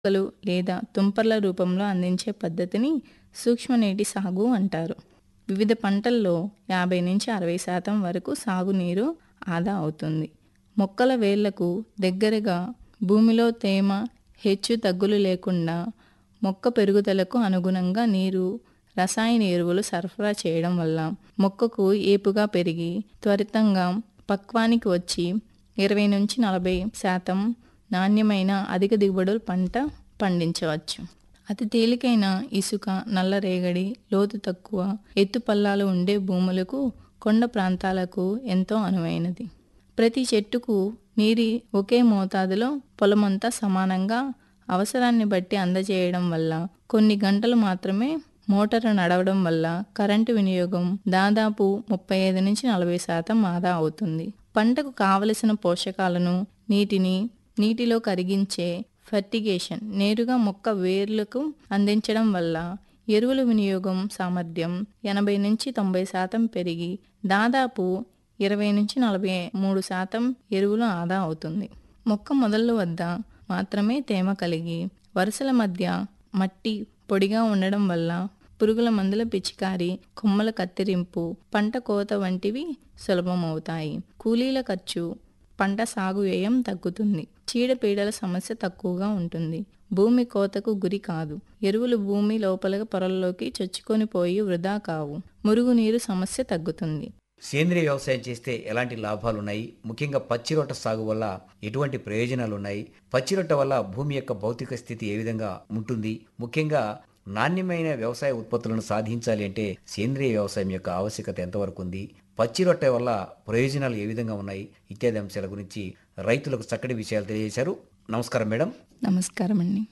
మొక్కలు లేదా తుంపర్ల రూపంలో అందించే పద్ధతిని సూక్ష్మనీటి సాగు అంటారు వివిధ పంటల్లో యాభై నుంచి అరవై శాతం వరకు సాగునీరు ఆదా అవుతుంది మొక్కల వేళ్లకు దగ్గరగా భూమిలో తేమ హెచ్చు తగ్గులు లేకుండా మొక్క పెరుగుదలకు అనుగుణంగా నీరు రసాయన ఎరువులు సరఫరా చేయడం వల్ల మొక్కకు ఏపుగా పెరిగి త్వరితంగా పక్వానికి వచ్చి ఇరవై నుంచి నలభై శాతం నాణ్యమైన అధిక దిగుబడుల పంట పండించవచ్చు అతి తేలికైన ఇసుక నల్లరేగడి లోతు తక్కువ ఎత్తు పల్లాలు ఉండే భూములకు కొండ ప్రాంతాలకు ఎంతో అనువైనది ప్రతి చెట్టుకు నీరి ఒకే మోతాదులో పొలమంతా సమానంగా అవసరాన్ని బట్టి అందజేయడం వల్ల కొన్ని గంటలు మాత్రమే మోటారు నడవడం వల్ల కరెంటు వినియోగం దాదాపు ముప్పై ఐదు నుంచి నలభై శాతం ఆదా అవుతుంది పంటకు కావలసిన పోషకాలను నీటిని నీటిలో కరిగించే ఫర్టిగేషన్ నేరుగా మొక్క వేర్లకు అందించడం వల్ల ఎరువుల వినియోగం సామర్థ్యం ఎనభై నుంచి తొంభై శాతం పెరిగి దాదాపు ఇరవై నుంచి నలభై మూడు శాతం ఎరువులు ఆదా అవుతుంది మొక్క మొదళ్ళ వద్ద మాత్రమే తేమ కలిగి వరుసల మధ్య మట్టి పొడిగా ఉండడం వల్ల పురుగుల మందుల పిచికారి కొమ్మల కత్తిరింపు పంట కోత వంటివి సులభమవుతాయి కూలీల ఖర్చు పంట సాగు వ్యయం తగ్గుతుంది చీడపీడల సమస్య తక్కువగా ఉంటుంది భూమి కోతకు గురి కాదు ఎరువులు భూమి లోపల పొరల్లోకి చొచ్చుకొని పోయి వృధా కావు మురుగునీరు సమస్య తగ్గుతుంది సేంద్రియ వ్యవసాయం చేస్తే ఎలాంటి లాభాలు ఉన్నాయి ముఖ్యంగా పచ్చిరొట్ట సాగు వల్ల ఎటువంటి ప్రయోజనాలు ఉన్నాయి పచ్చిరొట్ట వల్ల భూమి యొక్క భౌతిక స్థితి ఏ విధంగా ఉంటుంది ముఖ్యంగా నాణ్యమైన వ్యవసాయ ఉత్పత్తులను సాధించాలి అంటే సేంద్రియ వ్యవసాయం యొక్క ఆవశ్యకత ఎంతవరకు ఉంది పచ్చిరొట్ట వల్ల ప్రయోజనాలు ఏ విధంగా ఉన్నాయి ఇత్యాది అంశాల గురించి రైతులకు చక్కటి విషయాలు తెలియజేశారు నమస్కారం మేడం నమస్కారం అండి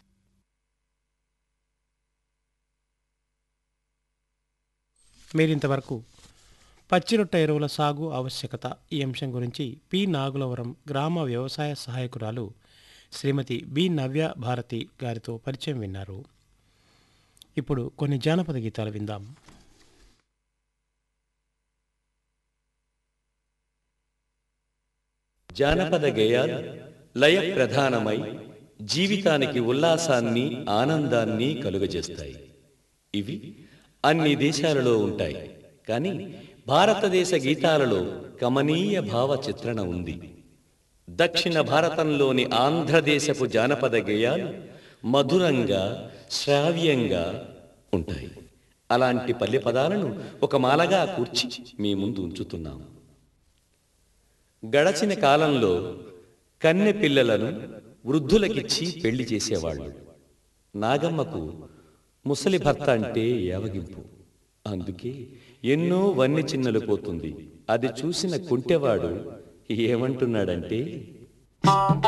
మీరింతవరకు పచ్చిరొట్ట ఎరువుల సాగు ఆవశ్యకత ఈ అంశం గురించి పి నాగులవరం గ్రామ వ్యవసాయ సహాయకురాలు శ్రీమతి బి నవ్య భారతి గారితో పరిచయం విన్నారు ఇప్పుడు కొన్ని జానపద గీతాలు విందాం జానపద గేయాలు లయ ప్రధానమై జీవితానికి ఉల్లాసాన్ని ఆనందాన్ని కలుగజేస్తాయి ఇవి అన్ని దేశాలలో ఉంటాయి కానీ భారతదేశ గీతాలలో కమనీయ భావ చిత్రణ ఉంది దక్షిణ భారతంలోని ఆంధ్రదేశపు జానపద గేయాలు మధురంగా శ్రావ్యంగా ఉంటాయి అలాంటి పల్లె పదాలను ఒక మాలగా కూర్చి మీ ముందు ఉంచుతున్నాం గడచిన కాలంలో కన్నె పిల్లలను వృద్ధులకిచ్చి పెళ్లి చేసేవాళ్ళు నాగమ్మకు ముసలి భర్త అంటే ఏవగింపు అందుకే ఎన్నో వన్నె చిన్నలు పోతుంది అది చూసిన కుంటెవాడు ఏమంటున్నాడంటే